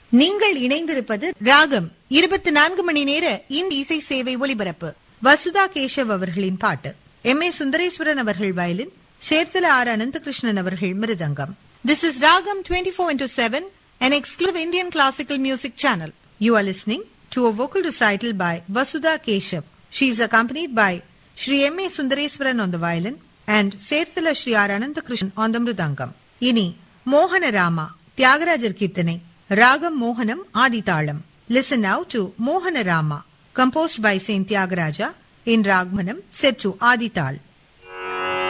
நீங்கள் இணைந்திருப்பது ராகம் இருபத்தி நான்கு மணி நேர இந்த இசை சேவை ஒலிபரப்பு வசுதா கேஷவ் அவர்களின் பாட்டு எம் ஏ சுந்தரேஸ்வரன் அவர்கள் வயலின் ஷேர்தல ஆர் அனந்தகிருஷ்ணன் அவர்கள் மிருதங்கம் this is ragam twenty four into seven an exclusive Indian classical music channel. You are listening to a vocal recital by Vasudha Keshav. She is accompanied by Sri M. A. Sundareswaran on the violin and Serthala Sri R. Ananthakrishnan on the mridangam. இனி மோகன ராமா தியாகராஜர் கீர்த்தனை ராகம் மோகனம் ஆதிதாளம் listen now to மோகன Rama composed by Saint Tyagaraja in Ragmanam set to ஆதிதாள்